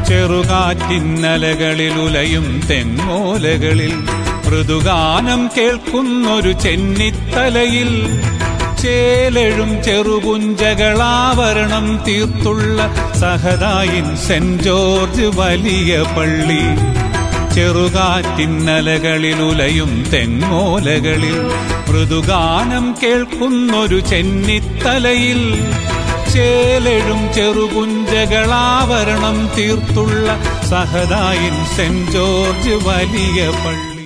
ചെറുകാറ്റിന്നലകളിൽ ഉലയും തെങ്ങോലകളിൽ മൃദുഗാനം കേൾക്കുന്നൊരു ചെന്നിത്തലയിൽ ചേലഴും ചെറുപുഞ്ചകളാവരണം തീർത്തുള്ള സഹതായിൻ saint George വലിയ പള്ളി ചെറുകാറ്റിന്നലകളിൽ ഉലയും തെങ്ങോലകളിൽ മൃദുഗാനം കേൾക്കുന്നൊരു ചെന്നിത്തലയിൽ ചേലഴും ചെറുപുഞ്ചകളാവരണം തീർത്തുള്ള സഹതായിൻ saint George വലിയ പള്ളി